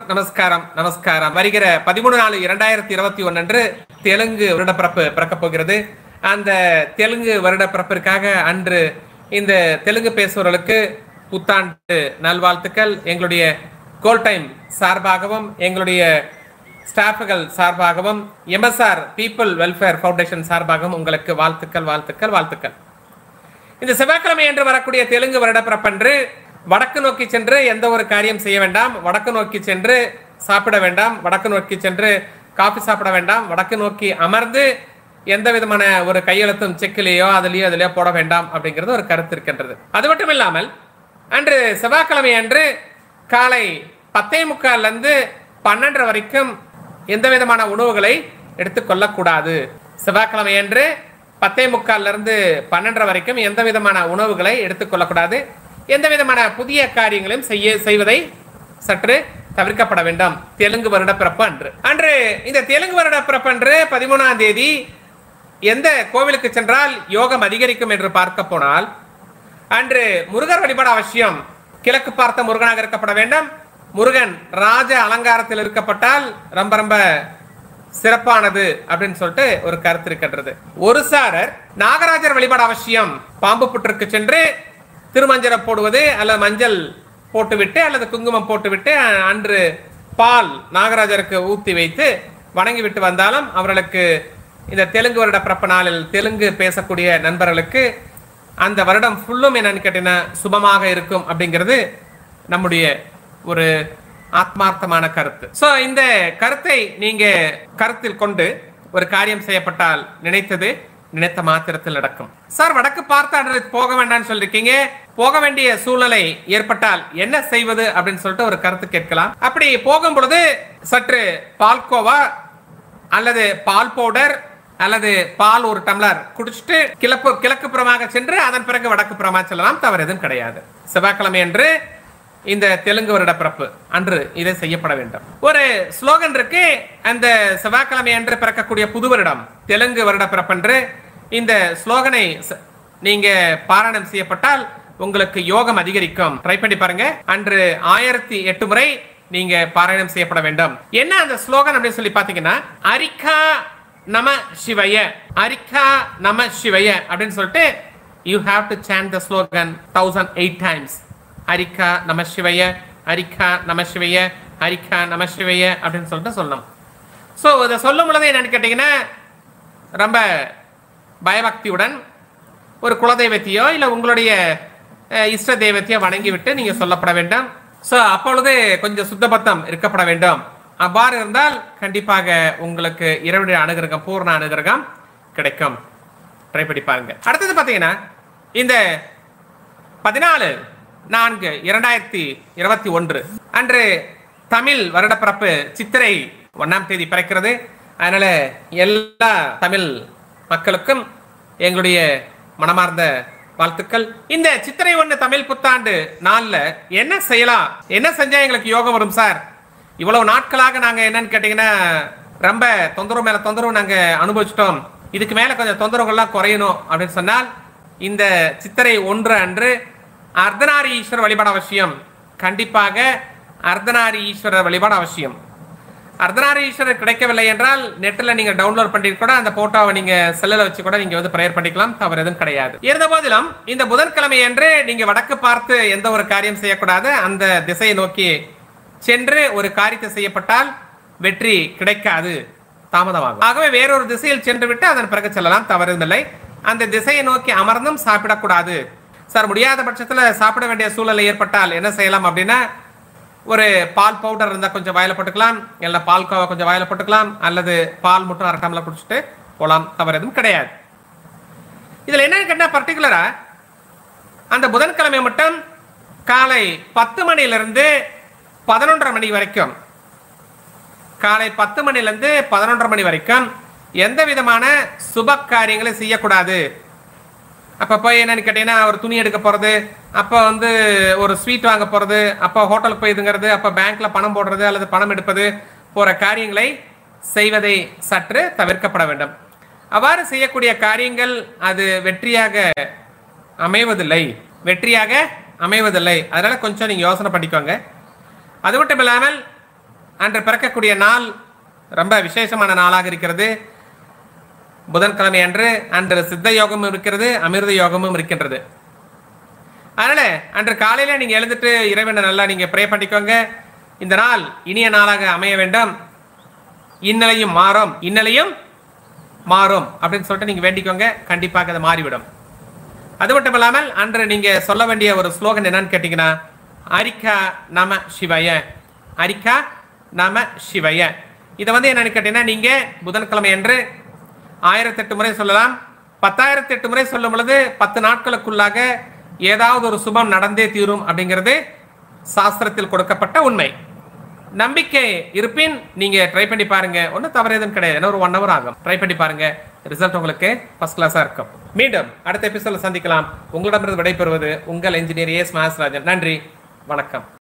நமஸ்காரம் நமஸ்காரம் வருகிற பதிமூணு நாலு இரண்டாயிரத்தி இருபத்தி ஒன்று அன்று தெலுங்கு வருடப்பிறப்பு பிறக்கப் போகிறது அந்த தெலுங்கு வருடப்பிறப்பிற்காக அன்று இந்த தெலுங்கு பேசுபவர்களுக்கு புத்தாண்டு நல்வாழ்த்துக்கள் எங்களுடைய கோல் டைம் சார்பாகவும் எங்களுடைய ஸ்டாஃப்கள் சார்பாகவும் எம்எஸ்ஆர் பீப்புள் வெல்ஃபேர் ஃபவுண்டேஷன் சார்பாகவும் உங்களுக்கு வாழ்த்துக்கள் வாழ்த்துக்கள் வாழ்த்துக்கள் இந்த செவ்வாய்க்கிழமை என்று வரக்கூடிய தெலுங்கு வருடப்பிறப்பன்று வடக்கு நோக்கி சென்று எந்த ஒரு காரியம் செய்ய வேண்டாம் வடக்கு நோக்கி சென்று சாப்பிட வேண்டாம் வடக்கு நோக்கி சென்று காஃபி சாப்பிட வேண்டாம் வடக்கு நோக்கி அமர்ந்து எந்த விதமான ஒரு கையெழுத்தும் செக்கிலேயோ அதுலயோ அதுலயோ போட வேண்டாம் அப்படிங்கிறது ஒரு கருத்து இருக்கின்றது அது மட்டும் இல்லாமல் அன்று செவ்வாய்க்கிழமை அன்று காலை பத்தே முக்கால்ல இருந்து பன்னெண்டரை வரைக்கும் எந்த விதமான உணவுகளை எடுத்துக்கொள்ளக்கூடாது செவ்வாய்க்கிழமை அன்று பத்தே முக்கால்ல இருந்து பன்னெண்டரை வரைக்கும் எந்த விதமான உணவுகளை எடுத்துக்கொள்ளக்கூடாது எந்த விதமான புதிய காரியங்களையும் செய்ய செய்வதை சற்று தவிர்க்கப்பட வேண்டும் தெலுங்கு வருட பிறப்பு அன்று அன்று இந்த தெலுங்கு வருட பிறப்பு அன்று பதிமூணாம் தேதி எந்த கோவிலுக்கு சென்றால் யோகம் அதிகரிக்கும் என்று பார்க்க போனால் அன்று முருகர் வழிபாடு அவசியம் கிழக்கு பார்த்த முருகனாக இருக்கப்பட வேண்டும் முருகன் ராஜ அலங்காரத்தில் இருக்கப்பட்டால் ரொம்ப ரொம்ப சிறப்பானது அப்படின்னு சொல்லிட்டு ஒரு கருத்து இருக்கின்றது ஒரு சாரர் நாகராஜர் வழிபாடு அவசியம் பாம்பு புற்றுக்கு சென்று திருமஞ்சரை போடுவது அல்லது மஞ்சள் போட்டுவிட்டு அல்லது குங்குமம் போட்டுவிட்டு அ- அன்று பால் நாகராஜருக்கு ஊத்தி வைத்து வணங்கி விட்டு வந்தாலும் அவர்களுக்கு இந்த தெலுங்கு வருட பிறப்பு நாளில் தெலுங்கு பேசக்கூடிய நண்பர்களுக்கு அந்த வருடம் ஃபுல்லும் என்னன்னு கேட்டீங்கன்னா சுபமாக இருக்கும் அப்படிங்கிறது நம்முடைய ஒரு ஆத்மார்த்தமான கருத்து சோ இந்த கருத்தை நீங்க கருத்தில் கொண்டு ஒரு காரியம் செய்யப்பட்டால் நினைத்தது நினைத்த மாத்திரத்தில் நடக்கும் சார் வடக்கு பார்த்து அன்று போக வேண்டாம்னு சொல்லிருக்கீங்க போக வேண்டிய சூழ்நிலை ஏற்பட்டால் என்ன செய்வது அப்படின்னு சொல்லிட்டு ஒரு கருத்து கேட்கலாம் அப்படி போகும் பொழுது சற்று பால்கோவா அல்லது பால் பவுடர் அல்லது பால் ஒரு டம்ளர் குடிச்சிட்டு கிழக்கு கிழக்கு புறமாக சென்று அதன் பிறகு வடக்கு புறமாக செல்லலாம் தவறு எதுவும் கிடையாது செவ்வாய்க்கிழமை அன்று இந்த தெலுங்கு வருட பிறப்பு அன்று இதை செய்யப்பட வேண்டும் ஒரு ஸ்லோகன் இருக்கு அந்த செவ்வாய்க்கிழமை அன்று பிறக்கக்கூடிய புது வருடம் தெலுங்கு வருட பிறப்பன்று இந்த ஸ்லோகனை ச- நீங்க பாராயணம் செய்யப்பட்டால் உங்களுக்கு யோகம் அதிகரிக்கும் ட்ரை பண்ணி பாருங்க அன்று ஆயிரத்தி எட்டு முறை நீங்க பாராயணம் செய்யப்பட வேண்டும் என்ன அந்த ஸ்லோகன் அப்படின்னு சொல்லி பாத்தீங்கன்னா அரிக்கா நம சிவய அரிக்கா நம சிவய அப்படின்னு சொல்லிட்டு you have to chant the slogan thousand eight times அரிக்கா நம சிவய அரிக்கா நம சிவய அரிக்கா நம சிவய அப்படின்னு சொல்லிட்டு சொல்லணும் ஸோ இதை சொல்லும் பொழுது என்னன்னு கேட்டிங்கன்னா ரொம்ப பயபக்தியுடன் ஒரு குலதெய்வத்தையோ இல்லை உங்களுடைய அஹ், இஷ்ட தெய்வத்தையோ வணங்கி விட்டு நீங்கள் சொல்லப்பட வேண்டும் ஸோ அப்பொழுது கொஞ்சம் சுத்தபத்தம் இருக்கப்பட வேண்டும் அவ்வாறு இருந்தால் கண்டிப்பாக உங்களுக்கு இரவுடைய அனுகிரகம் பூர்ண அனுகிரகம் கிடைக்கும் ட்ரை பண்ணி பாருங்க அடுத்தது பார்த்தீங்கன்னா இந்த பதினாலு நான்கு இரண்டாயிரத்தி இருபத்தி ஒன்று அன்று தமிழ் வருடப்பிறப்பு சித்திரை ஒன்னாம் தேதி பிறக்கிறது அதனால எல்லா தமிழ் மக்களுக்கும் எங்களுடைய மனமார்ந்த வாழ்த்துக்கள் இந்த சித்திரை ஒன்று தமிழ் புத்தாண்டு நாள்ல என்ன செய்யலாம் என்ன செஞ்சா எங்களுக்கு யோகம் வரும் சார் இவ்வளவு நாட்களாக நாங்க என்னன்னு கேட்டீங்கன்னா ரொம்ப தொந்தரவு மேல தொந்தரவு நாங்க அனுபவிச்சிட்டோம் இதுக்கு மேல கொஞ்சம் தொந்தரவுகள்லாம் குறையணும் அப்படின்னு சொன்னால் இந்த சித்திரை ஒன்று அன்று அர்த்தநாரி ஈஸ்வரர் வழிபாடு அவசியம் கண்டிப்பாக அர்த்தநாரி ஈஸ்வரர் வழிபாடு அவசியம் அர்த்தநாரி ஈஸ்வரர் கிடைக்கவில்லை என்றால் நெட்டில் நீங்க டவுன்லோட் பண்ணிட்டு கூட அந்த போட்டோவை நீங்க செல்லில் வச்சு கூட நீங்க வந்து ப்ரேயர் பண்ணிக்கலாம் தவறு எதுவும் கிடையாது இருந்த போதிலும் இந்த புதன்கிழமை அன்று நீங்க வடக்கு பார்த்து எந்த ஒரு காரியம் செய்யக்கூடாது அந்த திசையை நோக்கி சென்று ஒரு காரியத்தை செய்யப்பட்டால் வெற்றி கிடைக்காது தாமதமாகும் ஆகவே வேறொரு திசையில் சென்று விட்டு அதன் பிறகு செல்லலாம் தவறுமில்லை அந்த திசையை நோக்கி அமர்ந்தும் சாப்பிடக்கூடாது சார் முடியாத பட்சத்தில் சாப்பிட வேண்டிய சூழ்நிலை ஏற்பட்டால் என்ன செய்யலாம் அப்படின்னா ஒரு பால் பவுடர் இருந்தால் கொஞ்சம் வாயில போட்டுக்கலாம் இல்லை பால் கோவா கொஞ்சம் வாயில போட்டுக்கலாம் அல்லது பால் மட்டும் அரை டம்ளர் குடிச்சிட்டு போகலாம் தவறு எதுவும் கிடையாது இதில் என்னன்னு கேட்டால் பர்டிகுலரா அந்த புதன்கிழமை மட்டும் காலை பத்து மணியிலிருந்து பதினொன்றரை மணி வரைக்கும் காலை பத்து மணிலேருந்து பதினொன்றரை மணி வரைக்கும் எந்த விதமான சுப காரியங்களை செய்யக்கூடாது அப்போ போய் என்னன்னு கேட்டீங்கன்னா ஒரு துணி எடுக்க போகிறது அப்போ வந்து ஒரு ஸ்வீட் வாங்க போகிறது அப்போ ஹோட்டலுக்கு போய் இதுங்கிறது அப்போ பேங்க்ல பணம் போடுறது அல்லது பணம் எடுப்பது போகிற காரியங்களை செய்வதை சற்று தவிர்க்கப்பட வேண்டும் அவ்வாறு செய்யக்கூடிய காரியங்கள் அது வெற்றியாக அமைவதில்லை வெற்றியாக அமைவதில்லை அதனால கொஞ்சம் நீங்கள் யோசனை பண்ணிக்கோங்க அது மட்டும் இல்லாமல் அன்று பிறக்கக்கூடிய நாள் ரொம்ப விசேஷமான நாளாக இருக்கிறது புதன்கிழமை அன்று அன்று சித்த யோகமும் இருக்கிறது அமிர்த யோகமும் இருக்கின்றது அதனால அன்று காலையில நீங்க எழுந்துட்டு இறைவனை நல்லா நீங்க ப்ரே பண்ணிக்கோங்க இந்த நாள் இனிய நாளாக அமைய வேண்டும் இந்நிலையும் மாறும் இந்நிலையும் மாறும் அப்படின்னு சொல்லிட்டு நீங்க வேண்டிக்கோங்க கண்டிப்பாக அது மாறிவிடும் அது மட்டும் இல்லாமல் அன்று நீங்க சொல்ல வேண்டிய ஒரு ஸ்லோகன் என்னன்னு கேட்டீங்கன்னா அரிக்கா நம சிவய அரிக்கா நம சிவய இதை வந்து என்னன்னு கேட்டீங்கன்னா நீங்க புதன்கிழமை அன்று ஆயிரத்தெட்டு முறை சொல்லலாம் பத்தாயிரத்தி எட்டு முறை சொல்லும் பொழுது பத்து நாட்களுக்குள்ளாக ஏதாவது ஒரு சுபம் நடந்தே தீரும் அப்படிங்கிறது சாஸ்திரத்தில் கொடுக்கப்பட்ட உண்மை நம்பிக்கை இருப்பின் நீங்க ட்ரை பண்ணி பாருங்க ஒன்றும் தவறு எதுவும் கிடையாது ஏன்னா ஒரு ஒன் ஹவர் ஆகும் ட்ரை பண்ணி பாருங்க ரிசல்ட் உங்களுக்கு ஃபர்ஸ்ட் கிளாஸா இருக்கும் மீண்டும் அடுத்த எபிசோட்ல சந்திக்கலாம் உங்களிடமிருந்து விடைபெறுவது உங்கள் இன்ஜினியர் ஏஸ் மகாஸ்ராஜன் நன்றி வணக்கம்